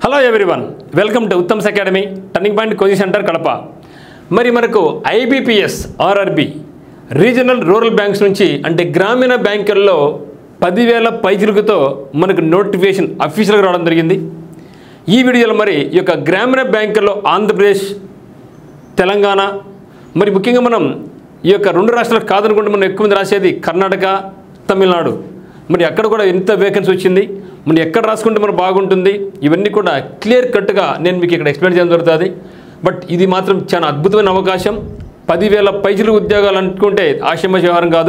hello everyone welcome to Uttam's academy turning point coaching centre Kadapa మరి మనకు IBPS RRB regional rural banks నుంచి అంటే గ్రామీణ బ్యాంకుల్లో పదివేల పైచిలుకతో మనకు నోటిఫికేషన్ అఫీషియల్గా రావడం జరిగింది ఈ వీడియోలో మరి ఈ యొక్క గ్రామీణ బ్యాంకుల్లో ఆంధ్రప్రదేశ్ తెలంగాణ మరి ముఖ్యంగా మనం ఈ యొక్క రెండు రాష్ట్రాలకు కాదనుకుంటే మనం ఎక్కువ మంది రాసేది కర్ణాటక తమిళనాడు మరి అక్కడ కూడా ఎంత వేకెన్సీ వచ్చింది మరి ఎక్కడ రాసుకుంటే మనకు బాగుంటుంది ఇవన్నీ కూడా క్లియర్ కట్గా నేను మీకు ఇక్కడ ఎక్స్ప్లెయిన్ చేయడం జరుగుతుంది బట్ ఇది మాత్రం చాలా అద్భుతమైన అవకాశం పదివేల పైసలు ఉద్యోగాలు అనుకుంటే ఆశయమ వ్యవహారం కాదు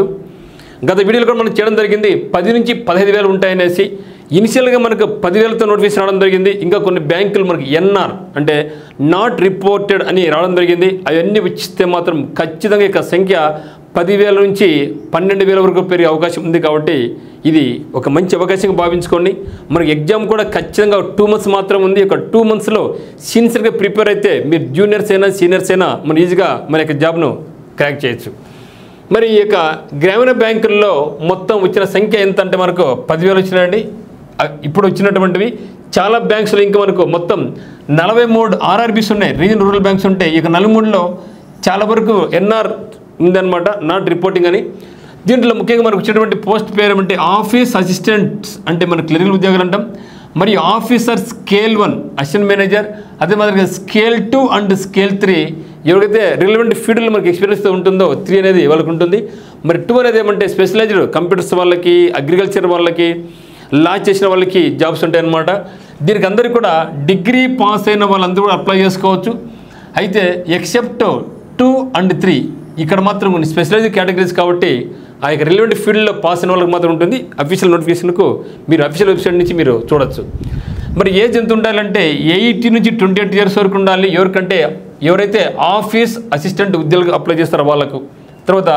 గత వీడియోలో కూడా మనం చేయడం జరిగింది పది నుంచి పదహైదు వేలు ఉంటాయనేసి ఇనిషియల్గా మనకు పదివేలతో నోటిఫికేషన్ రావడం జరిగింది ఇంకా కొన్ని బ్యాంకులు మనకి ఎన్ఆర్ అంటే నాట్ రిపోర్టెడ్ అని రావడం జరిగింది అవన్నీ ఇచ్చితే మాత్రం ఖచ్చితంగా ఇక సంఖ్య పదివేల నుంచి పన్నెండు వేల వరకు పెరిగే అవకాశం ఉంది కాబట్టి ఇది ఒక మంచి అవకాశంగా భావించుకోండి మనకి ఎగ్జామ్ కూడా ఖచ్చితంగా టూ మంత్స్ మాత్రం ఉంది ఒక టూ మంత్స్లో సిన్సియర్గా ప్రిపేర్ అయితే మీరు జూనియర్స్ అయినా సీనియర్స్ అయినా మన ఈజీగా మన యొక్క జాబ్ను క్రాక్ చేయొచ్చు మరి ఈ యొక్క గ్రామీణ బ్యాంకుల్లో మొత్తం వచ్చిన సంఖ్య ఎంత అంటే మనకు పదివేలు వచ్చినాయండి అ- ఇప్పుడు వచ్చినటువంటివి చాలా బ్యాంక్స్లో ఇంకా మనకు మొత్తం నలభై మూడు ఆర్ఆర్బీస్ ఉన్నాయి రీజనల్ రూరల్ బ్యాంక్స్ ఉంటాయి ఇక నలుమూడులో చాలా వరకు ఎన్ఆర్ ఉందన్నమాట నాట్ రిపోర్టింగ్ అని దీంట్లో ముఖ్యంగా మనకు వచ్చినటువంటి పోస్ట్ పేరు ఏమంటే ఆఫీస్ అసిస్టెంట్స్ అంటే మన క్లినికల్ ఉద్యోగాలు అంటాం మరియు officer scale one assistant manager అదే మాదిరిగా scale two and scale three ఎవరికైతే రిలవెంట్ ఫీల్డ్లో మనకి ఎక్స్పీరియన్స్ ఉంటుందో త్రీ అనేది వాళ్ళకి ఉంటుంది మరి టూ అనేది ఏమంటే స్పెషలైజ్డ్ కంప్యూటర్స్ వాళ్ళకి అగ్రికల్చర్ వాళ్ళకి లా చేసిన వాళ్ళకి జాబ్స్ ఉంటాయన్నమాట దీనికి అందరికీ కూడా డిగ్రీ పాస్ అయిన వాళ్ళందరూ కూడా అప్లై చేసుకోవచ్చు అయితే ఎక్సెప్ట్ టూ అండ్ త్రీ ఇక్కడ మాత్రం కొన్ని స్పెషలైజ్డ్ కేటగిరీస్ కాబట్టి ఆ యొక్క రిలవెంట్ ఫీల్డ్లో పాస్ అయిన వాళ్ళకి మాత్రం ఉంటుంది అఫీషియల్ నోటిఫికేషన్కు మీరు అఫీషియల్ వెబ్సైట్ నుంచి మీరు చూడొచ్చు మరి ఏజ్ ఎంత ఉండాలంటే ఎయిటీ నుంచి ట్వంటీ ఎయిట్ ఇయర్స్ వరకు ఉండాలి ఎవరికంటే ఎవరైతే ఆఫీస్ అసిస్టెంట్ ఉద్యోగులు అప్లై చేస్తారో వాళ్ళకు తర్వాత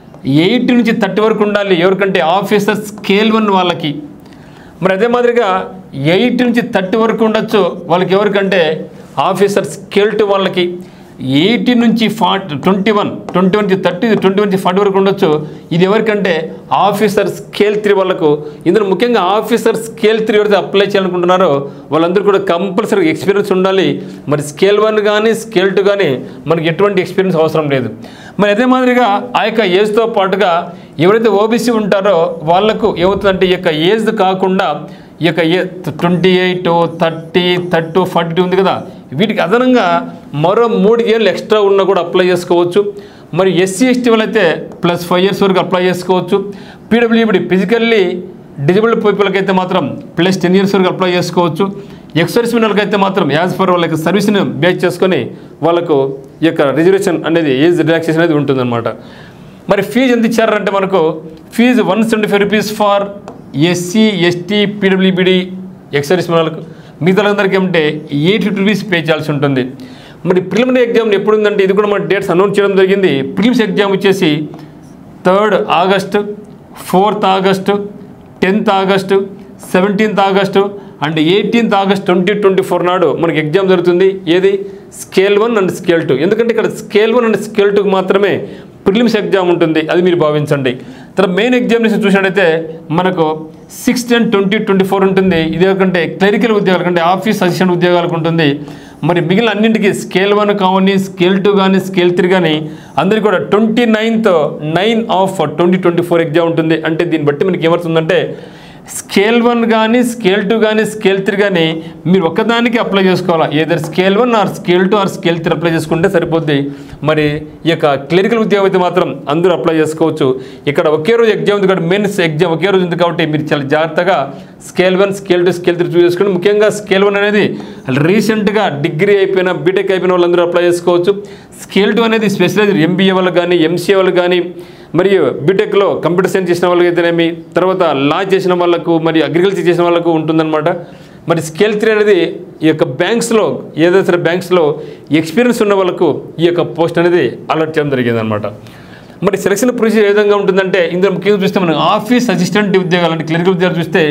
ఎయిటీ నుంచి థర్టీ వరకు ఉండాలి ఎవరికంటే ఆఫీసర్ స్కేల్ వన్ వాళ్ళకి మరి అదే మాదిరిగా ఎయిట్ నుంచి థర్టీ వరకు ఉండొచ్చు వాళ్ళకి ఎవరికంటే ఆఫీసర్ స్కేల్ టు వాళ్ళకి ఎయిటీ నుంచి forty twenty one twenty one నుంచి థర్టీ ట్వంటీ వన్ నుంచి ఫార్టీ వరకు ఉండొచ్చు ఇది ఎవరికంటే ఆఫీసర్ స్కేల్ త్రీ వాళ్ళకు ఇందులో ముఖ్యంగా ఆఫీసర్ స్కేల్ త్రీ ఎవరైతే అప్లై చేయాలనుకుంటున్నారో వాళ్ళందరూ కూడా కంపల్సరీ ఎక్స్పీరియన్స్ ఉండాలి మరి స్కేల్ వన్ కానీ స్కేల్ టూ కానీ మనకి ఎటువంటి ఎక్స్పీరియన్స్ అవసరం లేదు మరి అదే మాదిరిగా ఆ యొక్క ఏజ్తో పాటుగా ఎవరైతే ఓబీసీ ఉంటారో వాళ్ళకు ఏమవుతుందంటే ఈ యొక్క ఏజ్ కాకుండా ఈ యొక్క ఏ twenty eight thirty thirty forty two ఉంది కదా వీటికి అదనంగా మరో మూడు ఏళ్ళు ఎక్స్ట్రా ఉన్నా కూడా అప్లై చేసుకోవచ్చు మరి ఎస్సీ ఎస్టీ వాళ్ళైతే ప్లస్ ఫైవ్ ఇయర్స్ వరకు అప్లై చేసుకోవచ్చు పీడబ్ల్యూబడి ఫిజికల్లీ డిజబుల్డ్ పీపుల్కి అయితే మాత్రం ప్లస్ టెన్ ఇయర్స్ వరకు అప్లై చేసుకోవచ్చు ఎక్సర్స్ వాళ్ళకి అయితే మాత్రం యాజ్ పర్ వాళ్ళకి సర్వీస్ని బేస్ చేసుకొని వాళ్ళకు ఈ యొక్క రిజర్వేషన్ అనేది ఏజ్ రిలాక్సేషన్ అనేది ఉంటుందన్నమాట మరి ఫీజు ఎంత ఇచ్చారంటే మనకు fee one seventy five rupees for SC ST పీడబ్ల్యూబిడి ఎక్సర్వీస్ వాళ్ళకు మిగతా అందరికీ ఏమంటే ఎయిట్ ఫిఫ్టీ రూపీస్ పే చేయాల్సి ఉంటుంది మరి ప్రిలిమినరీ ఎగ్జామ్ ఎప్పుడు ఉందంటే ఇది కూడా మన డేట్స్ అనౌన్స్ చేయడం జరిగింది ప్రిలిమ్స్ ఎగ్జామ్ వచ్చేసి third August fourth August tenth August seventeenth August and eighteenth August twenty twenty four నాడు మనకి ఎగ్జామ్ జరుగుతుంది ఏది scale one and scale two ఎందుకంటే ఇక్కడ స్కేల్ వన్ అండ్ స్కేల్ టూకి మాత్రమే ప్రిలిమ్స్ ఎగ్జామ్ ఉంటుంది అది మీరు భావించండి తర్వాత మెయిన్ ఎగ్జామినేషన్ చూసినట్టయితే మనకు sixth and twenty twenty four ఉంటుంది ఇది కంటే క్లరికల్ ఉద్యోగాల కంటే ఆఫీస్ అసిస్టెంట్ ఉద్యోగాలకు ఉంటుంది మరి మిగిలిన అన్నింటికి స్కేల్ వన్ కానీ స్కేల్ టూ కానీ స్కేల్ త్రీ కానీ అందరికీ కూడా twenty ninth nine of twenty twenty four exam ఉంటుంది అంటే దీన్ని బట్టి మనకి ఏమవుతుందంటే స్కేల్ వన్ కానీ స్కేల్ టూ కానీ స్కేల్ త్రీ కానీ మీరు ఒక్కదానికి అప్లై చేసుకోవాలా either scale one or scale two or scale three apply చేసుకుంటే సరిపోద్ది మరి ఈ యొక్క క్లినికల్ ఉద్యోగం అయితే మాత్రం అందరూ అప్లై చేసుకోవచ్చు ఇక్కడ ఒకే రోజు ఎగ్జామ్ ఉంది కాబట్టి మెయిన్స్ ఎగ్జామ్ ఒకే రోజు ఉంది కాబట్టి మీరు చాలా జాగ్రత్తగా scale one scale two scale three choose చేసుకుని ముఖ్యంగా స్కేల్ వన్ అనేది రీసెంట్గా డిగ్రీ అయిపోయిన బీటెక్ అయిపోయిన వాళ్ళందరూ అప్లై చేసుకోవచ్చు స్కేల్ టూ అనేది స్పెషలైజ్డ్ ఎంబీఏ వాళ్ళకి కానీ ఎంసీఏ వాళ్ళకి కానీ మరియు బీటెక్లో కంప్యూటర్ సైన్స్ చేసిన వాళ్ళకి అయితేనేమి తర్వాత లా చేసిన వాళ్ళకు మరియు అగ్రికల్చర్ చేసిన వాళ్ళకు ఉంటుందన్నమాట మరి స్కేల్ త్రీ అనేది ఈ యొక్క బ్యాంక్స్లో ఏదైతే సరే బ్యాంక్స్లో ఎక్స్పీరియన్స్ ఉన్న వాళ్ళకు ఈ యొక్క పోస్ట్ అనేది అలర్ట్ చేయడం జరిగింది అనమాట మరి సెలక్షన్ ప్రొసీజర్ ఏ విధంగా ఉంటుందంటే ఇందులో ముఖ్యంగా చూస్తే మనం ఆఫీస్ అసిస్టెంట్ ఉద్యోగాలు అంటే క్లినికల్ ఉద్యోగాలు చూస్తే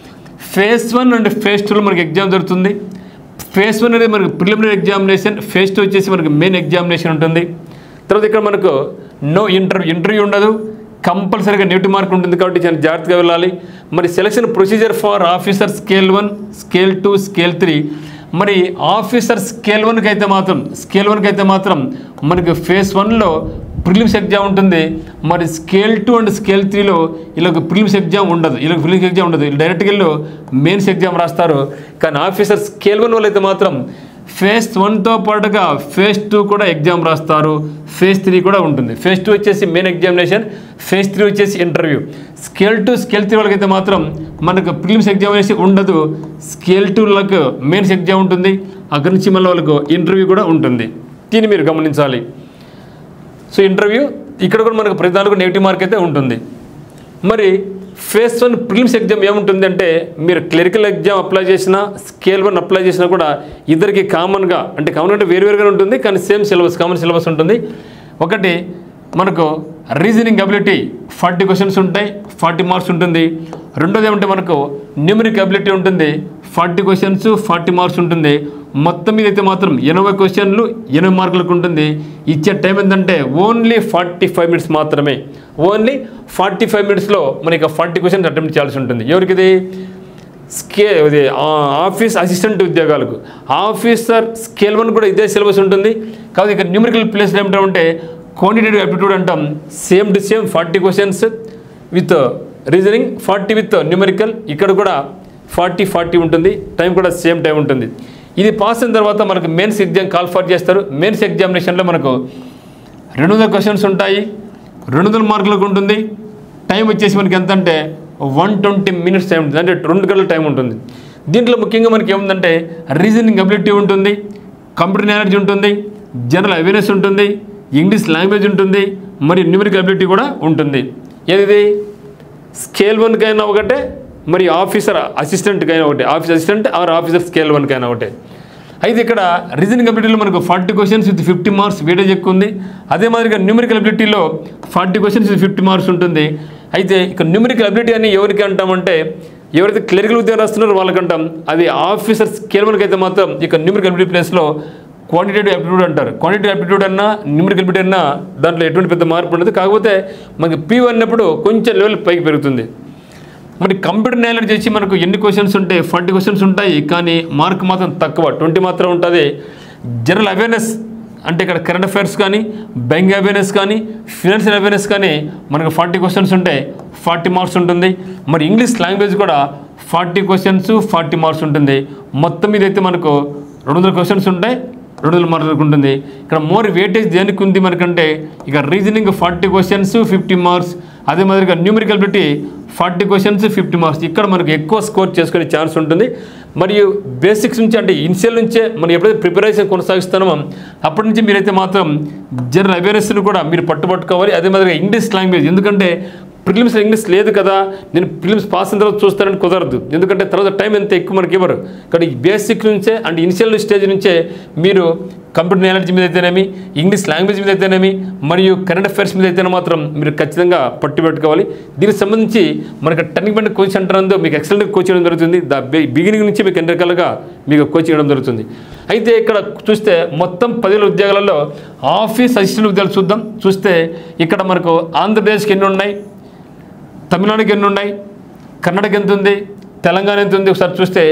ఫేజ్ వన్ అండ్ ఫేజ్ టూలో మనకి ఎగ్జామ్ జరుగుతుంది ఫేజ్ వన్ అనేది మనకి ప్రిలిమినరీ ఎగ్జామినేషన్ ఫేజ్ టూ వచ్చేసి మనకి మెయిన్ ఎగ్జామినేషన్ ఉంటుంది తర్వాత ఇక్కడ మనకు నో ఇంటర్వ్యూ ఇంటర్వ్యూ ఉండదు కంపల్సరీగా నెగిటివ్ మార్క్ ఉంటుంది కాబట్టి చాలా జాగ్రత్తగా వెళ్ళాలి మరి selection procedure for officer scale one scale two scale three మరి ఆఫీసర్ స్కేల్ వన్కి అయితే మాత్రం స్కేల్ వన్కి అయితే మాత్రం మనకి ఫేస్ వన్లో ప్రిలిమ్స్ ఎగ్జామ్ ఉంటుంది మరి స్కేల్ టూ అండ్ స్కేల్ త్రీలో వీళ్ళకి ప్రిలిమ్స్ ఎగ్జామ్ ఉండదు వీళ్ళకి ప్రిలిమ్స్ ఎగ్జామ్ ఉండదు వీళ్ళు డైరెక్ట్గా వీళ్ళు మెయిన్స్ ఎగ్జామ్ రాస్తారు కానీ ఆఫీసర్ స్కేల్ వన్ వాళ్ళు అయితే మాత్రం ఫేజ్ వన్తో పాటుగా ఫేజ్ టూ కూడా ఎగ్జామ్ రాస్తారు ఫేజ్ త్రీ కూడా ఉంటుంది ఫేజ్ టూ వచ్చేసి మెయిన్ ఎగ్జామినేషన్ ఫేజ్ త్రీ వచ్చేసి interview scale two scale three వాళ్ళకైతే మాత్రం మనకు ప్రిలిమ్స్ ఎగ్జామ్ అనేసి ఉండదు స్కేల్ టూలకు మెయిన్స్ ఎగ్జామ్ ఉంటుంది అక్కడి నుంచి మళ్ళీ వాళ్ళకు ఇంటర్వ్యూ కూడా ఉంటుంది దీన్ని మీరు గమనించాలి సో ఇంటర్వ్యూ ఇక్కడ కూడా మనకు ప్రతి దానికి నెగిటివ్ మార్క్ అయితే ఉంటుంది మరి ఫేస్ వన్ ప్రిలిమ్స్ ఎగ్జామ్ ఏముంటుంది అంటే మీరు క్లరికల్ ఎగ్జామ్ అప్లై చేసినా స్కేల్ వన్ అప్లై చేసినా కూడా ఇద్దరికి కామన్గా అంటే కామన్ అంటే వేరువేరుగా ఉంటుంది కానీ సేమ్ సిలబస్ కామన్ సిలబస్ ఉంటుంది ఒకటి మనకు రీజనింగ్ అబిలిటీ ఫార్టీ క్వశ్చన్స్ ఉంటాయి ఫార్టీ మార్క్స్ ఉంటుంది రెండోది ఏమంటే మనకు న్యూమరిక్ అబిలిటీ ఉంటుంది ఫార్టీ క్వశ్చన్స్ ఫార్టీ మార్క్స్ ఉంటుంది మొత్తం మీద అయితే మాత్రం ఎనభై క్వశ్చన్లు ఎనభై మార్కులకు ఉంటుంది ఇచ్చే టైం ఏంటంటే ఓన్లీ ఫార్టీ ఫైవ్ మినిట్స్ మాత్రమే ఓన్లీ ఫార్టీ ఫైవ్ మినిట్స్లో మనకి ఫార్టీ క్వశ్చన్స్ అటెంప్ట్ చేయాల్సి ఉంటుంది ఎవరికిది స్కే ఇది ఆ, ఆఫీస్ అసిస్టెంట్ ఉద్యోగాలకు ఆఫీసర్ స్కేల్ వన్ కూడా ఇదే సిలబస్ ఉంటుంది కాబట్టి ఇక్కడ న్యూమరికల్ ప్లేస్ ఏమిటంటే క్వాంటిటేటివ్ అప్టిట్యూడ్ అంటాం same to same forty questions with reasoning forty with numerical ఇక్కడ కూడా ఫార్టీ ఫార్టీ ఉంటుంది టైం కూడా సేమ్ టైం ఉంటుంది ఇది పాస్ అయిన తర్వాత మనకు మెయిన్స్ ఎగ్జామ్ కాల్ ఫర్ చేస్తారు మెయిన్స్ ఎగ్జామినేషన్లో మనకు రెండు వందల క్వశ్చన్స్ ఉంటాయి రెండు వందల మార్కులకు ఉంటుంది టైం వచ్చేసి మనకి ఎంత అంటే వన్ ట్వంటీ మినిట్స్ టైం ఉంటుంది అంటే రెండు గంటల టైం ఉంటుంది దీంట్లో ముఖ్యంగా మనకి ఏముందంటే రీజనింగ్ అబిలిటీ ఉంటుంది కంప్యూటర్ నాలెడ్జ్ ఉంటుంది జనరల్ అవేర్నెస్ ఉంటుంది ఇంగ్లీష్ లాంగ్వేజ్ ఉంటుంది మరియు న్యూమరికల్ అబిలిటీ కూడా ఉంటుంది ఏది స్కేల్ వన్కైనా ఒకటే మరి ఆఫీసర్ అసిస్టెంట్కైనా ఒకటే office assistant or officer scale వన్కైనా ఒకటే అయితే ఇక్కడ రీజనింగ్ అబిలిటీలో మనకు forty questions with fifty marks weightage ఎక్కువ ఉంది అదే మాదిరిగా న్యూమరికల్ అబిలిటీలో forty questions with fifty marks ఉంటుంది అయితే ఇక్కడ న్యూమరికల్ అబిలిటీ అని ఎవరికి అంటామంటే ఎవరైతే క్లరికల్ ఉద్యోగం రాస్తున్నారో వాళ్ళకంటాం అది ఆఫీసర్ స్కేల్ వన్కి అయితే మాత్రం ఇక న్యూమరికల్ అబిలిటీ ప్లేస్లో క్వాంటిటేటివ్ అప్టిట్యూడ్ అంటారు క్వాంటిటేటివ్ అప్టిట్యూడ్ అన్నా న్యూమరికల్ అబిలిటీ అన్నా దాంట్లో ఎటువంటి పెద్ద మార్పు ఉండదు కాకపోతే మనకి పీ అన్నప్పుడు కొంచెం లెవెల్ పైకి పెరుగుతుంది మరి కంప్యూటర్ నాలెడ్జ్ వచ్చి మనకు ఎన్ని క్వశ్చన్స్ ఉంటాయి ఫార్టీ క్వశ్చన్స్ ఉంటాయి కానీ మార్క్ మాత్రం తక్కువ ట్వంటీ మాత్రం ఉంటుంది జనరల్ అవేర్నెస్ అంటే ఇక్కడ కరెంట్ అఫైర్స్ కానీ బ్యాంక్ అవేర్నెస్ కానీ ఫినాన్షియల్ అవేర్నెస్ కానీ మనకు ఫార్టీ క్వశ్చన్స్ ఉంటాయి ఫార్టీ మార్క్స్ ఉంటుంది మరి ఇంగ్లీష్ లాంగ్వేజ్ కూడా ఫార్టీ క్వశ్చన్స్ ఫార్టీ మార్క్స్ ఉంటుంది మొత్తం మీద అయితే మనకు రెండు వందల క్వశ్చన్స్ ఉంటాయి రెండు వందల మార్కులకు ఉంటుంది ఇక్కడ మోర్ వెయిటేజ్ దేనికి ఉంది మనకంటే ఇక reasoning forty questions fifty marks అదే మాదిరిగా న్యూమరికల్ పెట్టి ఫార్టీ క్వశ్చన్స్ ఫిఫ్టీ మార్క్స్ ఇక్కడ మనకు ఎక్కువ స్కోర్ చేసుకునే ఛాన్స్ ఉంటుంది మరియు బేసిక్స్ నుంచి అంటే ఇనిషియల్ నుంచే మనం ఎప్పుడైతే ప్రిపరేషన్ కొనసాగిస్తున్నామో అప్పటి నుంచి మీరైతే మాత్రం జనరల్ అవేర్నెస్ని కూడా మీరు పట్టుబట్టుకోవాలి అదే మాదిరిగా ఇంగ్లీష్ లాంగ్వేజ్ ఎందుకంటే ప్రిలిమ్స్ ఇంగ్లీష్ లేదు కదా నేను ప్రిలిమ్స్ పాస్ అయిన తర్వాత చూస్తానని కుదరదు ఎందుకంటే తర్వాత టైం ఎంత ఎక్కువ మనకి ఇవ్వరు కానీ ఈ బేసిక్ నుంచే అండ్ ఇనిషియల్ స్టేజ్ నుంచే మీరు కంప్యూటర్ నాలెడ్జ్ మీద అయితేనేమి ఇంగ్లీష్ లాంగ్వేజ్ మీద అయితేనేమి మరియు కరెంట్ అఫైర్స్ మీద అయితేనే మాత్రం మీరు ఖచ్చితంగా పట్టు పెట్టుకోవాలి దీనికి సంబంధించి మనకి టర్నింగ్ పాయింట్ కోచ్ సెంటర్ అందు మీకు ఎక్సలెంట్ కోచ్ ఇవ్వడం జరుగుతుంది ద బిగినింగ్ నుంచి మీకు ఎన్ని రకాలుగా మీకు కోచింగ్ ఇవ్వడం జరుగుతుంది అయితే ఇక్కడ చూస్తే మొత్తం పదివేల ఉద్యోగాలలో ఆఫీస్ అసిస్టెంట్ ఉద్యోగాలు చూద్దాం చూస్తే ఇక్కడ మనకు ఆంధ్రప్రదేశ్కి ఎన్ని ఉన్నాయి తమిళనాడుకి ఎన్ని ఉన్నాయి కర్ణాటక ఎంత ఉంది తెలంగాణ ఎంత ఉంది ఒకసారి చూస్తే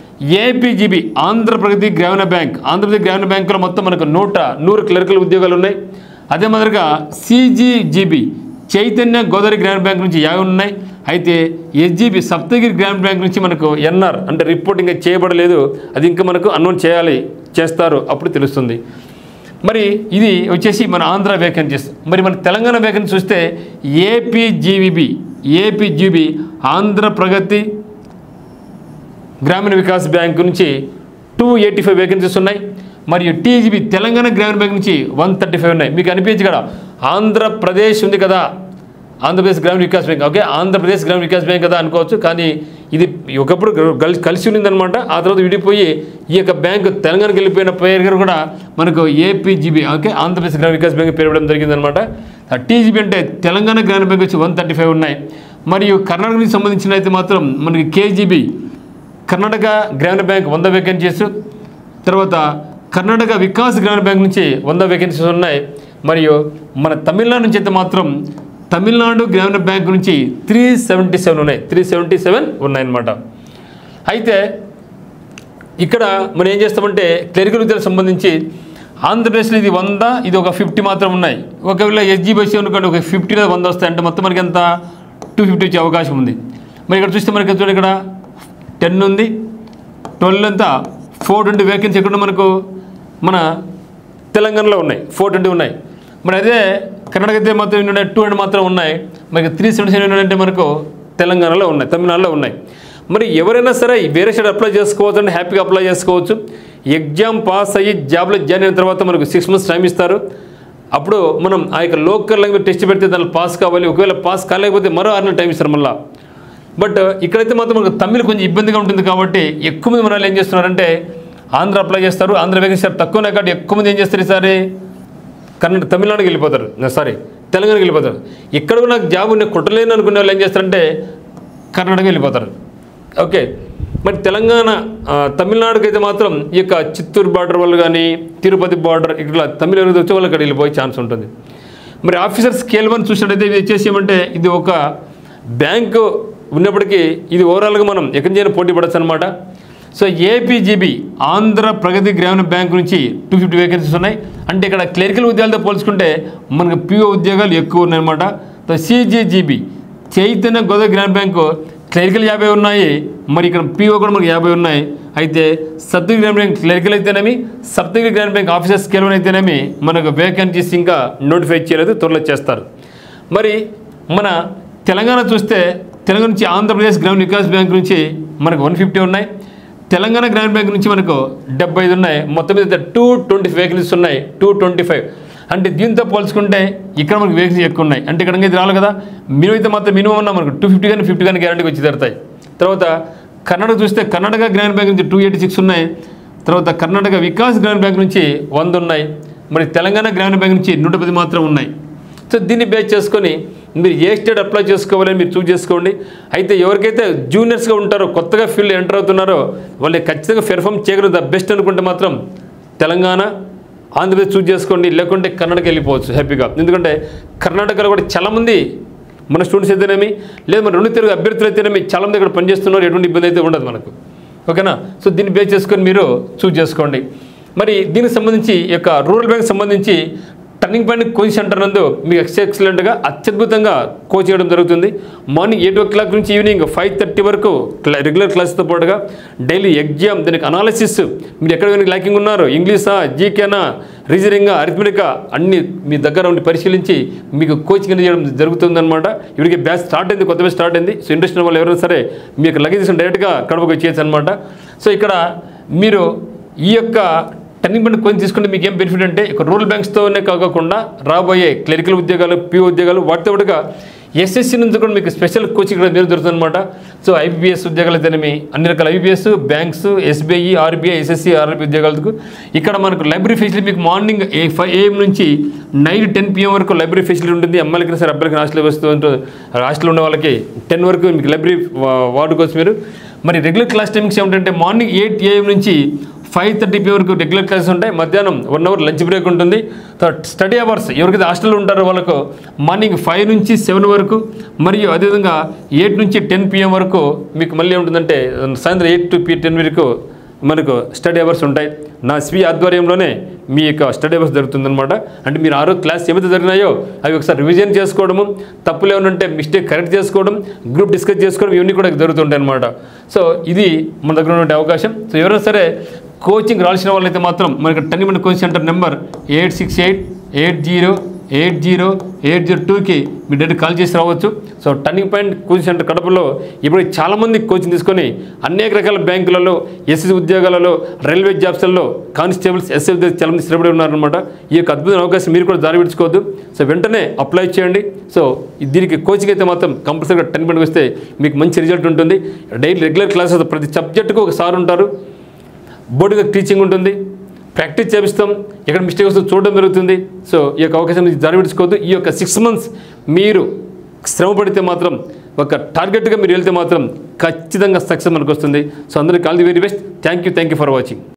ఏపీజీబీ ఆంధ్రప్రగతి గ్రామీణ బ్యాంక్ ఆంధ్రప్రదేశ్ గ్రామీణ బ్యాంకులో మొత్తం మనకు నూట నూరు క్లరికల్ ఉద్యోగాలు ఉన్నాయి అదే మాదిరిగా సిజీజీబీ చైతన్య గోదావరి గ్రామీణ బ్యాంక్ నుంచి యాభై ఉన్నాయి అయితే ఎస్జీబీ సప్తగిరి గ్రామీణ బ్యాంక్ నుంచి మనకు ఎన్ఆర్ అంటే రిపోర్టింగ్ చేయబడలేదు అది ఇంకా మనకు అనౌన్స్ చేయాలి చేస్తారు అప్పుడు తెలుస్తుంది మరి ఇది వచ్చేసి మన ఆంధ్ర వేకెన్సీస్ మరి మన తెలంగాణ వేకెన్సీ చూస్తే APGVB APGB Andhra Pragathi Grameena Vikas Bank నుంచి టూ ఎయిటీ ఫైవ్ వేకెన్సీస్ ఉన్నాయి మరియు టీజీబీ తెలంగాణ గ్రామీణ బ్యాంక్ నుంచి వన్ థర్టీ ఫైవ్ ఉన్నాయి మీకు అనిపించు కదా ఆంధ్రప్రదేశ్ ఉంది కదా ఆంధ్రప్రదేశ్ గ్రామీణ వికాస్ బ్యాంక్ ఓకే ఆంధ్రప్రదేశ్ గ్రామీణ వికాస్ బ్యాంక్ కదా అనుకోవచ్చు కానీ ఇది ఒకప్పుడు కలిసి కలిసి ఉన్నదనమాట ఆ తర్వాత విడిపోయి ఈ యొక్క బ్యాంకు తెలంగాణకి వెళ్ళిపోయిన పేరు కూడా మనకు ఏపీజీబీ ఓకే ఆంధ్రప్రదేశ్ గ్రామీణ వికాస్ బ్యాంక్ పేరు ఇవ్వడం జరిగిందనమాట టీజీబీ అంటే తెలంగాణ గ్రామీణ బ్యాంక్ వచ్చి వన్ థర్టీ ఫైవ్ ఉన్నాయి మరియు కర్ణాటకకి సంబంధించిన అయితే మాత్రం మనకి కేజీబీ కర్ణాటక గ్రామీణ బ్యాంక్ వంద వేకెన్సీస్ తర్వాత కర్ణాటక వికాస్ గ్రామీణ బ్యాంక్ నుంచి వంద వేకెన్సీస్ ఉన్నాయి మరియు మన తమిళనాడు నుంచి అయితే మాత్రం తమిళనాడు గ్రామీణ బ్యాంక్ నుంచి త్రీ సెవెంటీ సెవెన్ ఉన్నాయి త్రీ సెవెంటీ సెవెన్ ఉన్నాయన్నమాట అయితే ఇక్కడ మనం ఏం చేస్తామంటే క్లరికల్ విద్యలకు సంబంధించి ఆంధ్రప్రదేశ్లో ఇది వంద ఇది ఒక ఫిఫ్టీ మాత్రం ఉన్నాయి ఒకవేళ ఎస్జీబీసీ అనుకోండి ఒక ఫిఫ్టీ లేదా వంద వస్తాయి అంటే మొత్తం మనకి ఎంత టూ ఫిఫ్టీ వచ్చే అవకాశం ఉంది మరి ఇక్కడ చూస్తే మనకి చూడండి ఇక్కడ టెన్ ఉంది ట్వెల్వ్ అంతా ఫోర్ ట్వంటీ వేకెన్సీ ఎక్కడ మనకు మన తెలంగాణలో ఉన్నాయి ఫోర్ ట్వంటీ ఉన్నాయి మరి అదే కర్ణాటక అయితే మాత్రం ఎన్ని ఉన్నాయి టూ హండ్రెడ్ మాత్రం ఉన్నాయి మరి త్రీ సెవెంటీ సెవెన్ అంటే మనకు తెలంగాణలో ఉన్నాయి తమిళనాడులో ఉన్నాయి మరి ఎవరైనా సరే వేరే సైడ్ అప్లై చేసుకోవచ్చు అంటే హ్యాపీగా అప్లై చేసుకోవచ్చు ఎగ్జామ్ పాస్ అయ్యి జాబ్లో జాయిన్ అయిన తర్వాత మనకు సిక్స్ మంత్స్ టైం ఇస్తారు అప్పుడు మనం ఆ యొక్క లోకల్ లాంగ్వేజ్ టెస్ట్ పెడితే దానిలో పాస్ కావాలి ఒకవేళ పాస్ కాలేకపోతే మరో ఆరు నెలలు టైం ఇస్తారు మళ్ళీ బట్ ఇక్కడైతే మాత్రం మనకు తమిళ్ కొంచెం ఇబ్బందిగా ఉంటుంది కాబట్టి ఎక్కువ మంది మన వాళ్ళు ఏం చేస్తున్నారంటే ఆంధ్ర అప్లై చేస్తారు ఆంధ్ర వేకెన్సీ తక్కువనే కాబట్టి ఎక్కువ మంది ఏం చేస్తారు ఈసారి కన్నడ తమిళనాడుకి వెళ్ళిపోతారు సారీ తెలంగాణకి వెళ్ళిపోతారు ఇక్కడ కూడా నాకు జాబ్ నేను కొట్టలేను అనుకునే వాళ్ళు ఏం చేస్తారంటే కర్ణాటక వెళ్ళిపోతారు ఓకే మరి తెలంగాణ ఆ, తమిళనాడుకి అయితే మాత్రం ఈ యొక్క చిత్తూరు బార్డర్ వాళ్ళు కానీ తిరుపతి బార్డర్ ఇక్కడ తమిళ ఎవరైతే వచ్చే వాళ్ళు అక్కడ వెళ్ళిపోయే ఛాన్స్ ఉంటుంది మరి ఆఫీసర్ స్కేల్ వన్ చూసినట్టయితే ఇది వచ్చేసి ఏమంటే ఇది ఒక బ్యాంకు ఉన్నప్పటికీ ఇది ఓవరాల్గా మనం ఎక్కడి నుంచి అయినా పోటీ పడచ్చు అనమాట సో ఏపీజీబీ ఆంధ్ర ప్రగతి గ్రామీణ బ్యాంక్ నుంచి టూ ఫిఫ్టీ వేకెన్సీస్ ఉన్నాయి అంటే ఇక్కడ క్లరికల్ ఉద్యోగాలతో పోల్చుకుంటే మనకు పిఓ ఉద్యోగాలు ఎక్కువ ఉన్నాయన్నమాట సిజీజీబీ చైతన్య గోదావరి గ్రామీణ బ్యాంకు క్లరికల్ యాభై ఉన్నాయి మరి ఇక్కడ పిఓ కూడా మనకు యాభై ఉన్నాయి అయితే సప్తగిరి గ్రామీణ బ్యాంక్ క్లరికల్ అయితేనేమి సప్తగిరి గ్రామీణ బ్యాంక్ ఆఫీసర్ స్కేల్ అయితేనేమి మనకు వేకెన్సీస్ ఇంకా నోటిఫై చేయలేదు త్వరలో చేస్తారు మరి మన తెలంగాణ చూస్తే తెలంగాణ నుంచి ఆంధ్రప్రదేశ్ గ్రామీణ వికాస్ బ్యాంక్ నుంచి మనకు వన్ ఫిఫ్టీ ఉన్నాయి తెలంగాణ గ్రామీణ బ్యాంక్ నుంచి మనకు డెబ్బై ఐదు ఉన్నాయి మొత్తం మీద టూ ట్వంటీ వేకెన్సీస్ ఉన్నాయి టూ ట్వంటీ ఫైవ్ అంటే దీంతో పోల్చుకుంటే ఇక్కడ మనకు వేకెన్సీ ఎక్కువ ఉన్నాయి అంటే ఇక్కడ ఇది రావాలి కదా మినిమం అయితే మాత్రం మినిమం ఉన్నా మనకు టూ ఫిఫ్టీ కానీ ఫిఫ్టీ కానీ గ్యారంటీకి వచ్చి తీరుతాయి తర్వాత కర్ణాటక చూస్తే కర్ణాటక గ్రామీణ బ్యాంక్ నుంచి టూ ఎయిటీ సిక్స్ ఉన్నాయి తర్వాత కర్ణాటక వికాస్ గ్రామీణ బ్యాంక్ నుంచి వంద ఉన్నాయి మరి తెలంగాణ గ్రామీణ బ్యాంక్ నుంచి నూట పది మాత్రం ఉన్నాయి సో దీన్ని బేస్ చేసుకొని మీరు ఏ స్టేట్ అప్లై చేసుకోవాలని మీరు చూస్ చేసుకోండి అయితే ఎవరికైతే జూనియర్స్గా ఉంటారో కొత్తగా ఫీల్డ్ ఎంటర్ అవుతున్నారో వాళ్ళు ఖచ్చితంగా పెర్ఫామ్ చేయగలరు ద బెస్ట్ అనుకుంటే మాత్రం తెలంగాణ ఆంధ్రప్రదేశ్ చూస్ చేసుకోండి లేకుంటే కర్ణాటక వెళ్ళిపోవచ్చు హ్యాపీగా ఎందుకంటే కర్ణాటకలో కూడా చాలామంది మన స్టూడెంట్స్ అయితేనేమి లేదు మన రెండు తెలుగు అభ్యర్థులు అయితేనేమి చాలామంది ఇక్కడ పనిచేస్తున్నారు ఎటువంటి ఇబ్బంది అయితే ఉండదు మనకు ఓకేనా సో దీన్ని బేస్ చేసుకొని మీరు చూస్ చేసుకోండి మరి దీనికి సంబంధించి ఈ యొక్క రూరల్ బ్యాంక్ సంబంధించి టర్నింగ్ పాయింట్ కోచింగ్ సెంటర్ నందు మీకు ఎక్స్ ఎక్సలెంట్గా అత్యద్భుతంగా కోచ్ చేయడం జరుగుతుంది మార్నింగ్ ఎయిట్ ఓ క్లాక్ నుంచి ఈవినింగ్ ఫైవ్ థర్టీ వరకు క్లా రెగ్యులర్ క్లాస్తో పాటుగా డైలీ ఎగ్జామ్ దానికి అనాలిసిస్ మీరు ఎక్కడ వెనక ల్యాకింగ్ ఉన్నారు ఇంగ్లీషా జీకేనా రీజనింగా అరిథమెటికా అన్ని మీ దగ్గర ఉండి పరిశీలించి మీకు కోచింగ్ అనేది చేయడం జరుగుతుందన్నమాట ఇప్పటికి బ్యాచ్ స్టార్ట్ అయింది కొత్త బ్యాచ్ స్టార్ట్ అయింది సో ఇంట్రెస్ట్ ఉన్న వాళ్ళు ఎవరైనా సరే మీకు లగేజ్ తీసుకుని డైరెక్ట్గా కడపకు వచ్చేయచ్చు అనమాట సో ఇక్కడ మీరు ఈ యొక్క టర్నింగ్ పాయింట్ కోచింగ్ తీసుకుంటే మీకు ఏం బెనిఫిట్ అంటే ఇక రూరల్ బ్యాంక్స్తోనే కాకుండా రాబోయే క్లరికల్ ఉద్యోగాలు పి ఉద్యోగాలు వాటితో పాటుగా ఎస్ఎస్సి నుంచి కూడా మీకు స్పెషల్ కోచింగ్ కూడా మీరు దొరుకుతుంది అనమాట సో ఐపీఎస్ ఉద్యోగాలు అయితేనేమి అన్ని రకాల IPS banks SBI RBI SSC RRB ఉద్యోగాలకు ఇక్కడ మనకు లైబ్రరీ ఫెసిలిటీ మీకు మార్నింగ్ ఏ ఫైవ్ ఏఎం నుంచి నైట్ టెన్ పిఎం వరకు లైబ్రరీ ఫెసిలిటీ ఉంటుంది అమ్మాయిలకి సరే అబ్బాయిలకి హాస్టల్ వస్తూ ఉంటుంది హాస్టల్ ఉన్న వాళ్ళకి టెన్ వరకు మీకు లైబ్రరీ వాడుకోవచ్చు మీరు మరి రెగ్యులర్ క్లాస్ టైమింగ్స్ ఏమిటంటే మార్నింగ్ ఎయిట్ ఏఎం నుంచి ఫైవ్ థర్టీ పీ వరకు రెగ్యులర్ క్లాసెస్ ఉంటాయి మధ్యాహ్నం వన్ అవర్ లంచ్ బ్రేక్ ఉంటుంది తర్వాత స్టడీ అవర్స్ ఎవరికైతే హాస్టల్లో ఉంటారో వాళ్ళకు మార్నింగ్ ఫైవ్ నుంచి సెవెన్ వరకు మరియు అదేవిధంగా ఎయిట్ నుంచి టెన్ పిఎం వరకు మీకు మళ్ళీ ఏముంటుందంటే సాయంత్రం ఎయిట్ టు పి టెన్ వరకు మనకు స్టడీ అవర్స్ ఉంటాయి నా స్వీ ఆధ్వర్యంలోనే మీ యొక్క స్టడీ అవర్స్ జరుగుతుందన్నమాట అంటే మీరు ఆరో క్లాస్ ఏమైతే జరిగినాయో అవి ఒకసారి రివిజన్ చేసుకోవడము తప్పులు ఏమైనా ఉంటే మిస్టేక్ కరెక్ట్ చేసుకోవడం గ్రూప్ డిస్కస్ చేసుకోవడం ఇవన్నీ కూడా జరుగుతుంటాయి అనమాట సో ఇది మన దగ్గర ఉన్నటువంటి అవకాశం సో ఎవరైనా సరే కోచింగ్ రావాల్సిన వాళ్ళైతే మాత్రం మనకి ten coaching centre number eight six eight eight zero eight zero eight zero టూకి మీరు డైరెక్ట్ కాల్ చేసి రావచ్చు so turning point coaching centre కడపలో ఇప్పుడు చాలామంది కోచింగ్ తీసుకొని అనేక రకాల బ్యాంకులలో ఎస్ఎస్ ఉద్యోగాలలో రైల్వే జాబ్స్లలో కానిస్టేబుల్స్ ఎస్ఎస్ చాలామంది స్థిరపడి ఉన్నారనమాట ఈ యొక్క అద్భుతమైన అవకాశం మీరు కూడా దారి విడుచుకోవద్దు సో వెంటనే అప్లై చేయండి సో దీనికి కోచింగ్ అయితే మాత్రం కంపల్సరీగా టెన్ పాయింట్ వస్తే మీకు మంచి రిజల్ట్ ఉంటుంది డైలీ రెగ్యులర్ క్లాసెస్ ప్రతి సబ్జెక్టుకు ఒక సార్ ఉంటారు బోర్డుగా టీచింగ్ ఉంటుంది ప్రాక్టీస్ చేపిస్తాం ఎక్కడ మిస్టేక్ వస్తుందో చూడడం జరుగుతుంది సో ఈ యొక్క అవకాశం నుంచి జారి విడుచుకోవద్దు ఈ యొక్క సిక్స్ మంత్స్ మీరు శ్రమ పడితే మాత్రం ఒక టార్గెట్గా మీరు వెళ్తే మాత్రం ఖచ్చితంగా సక్సెస్ మనకు వస్తుంది సో అందరికీ all the very best thank you thank you for watching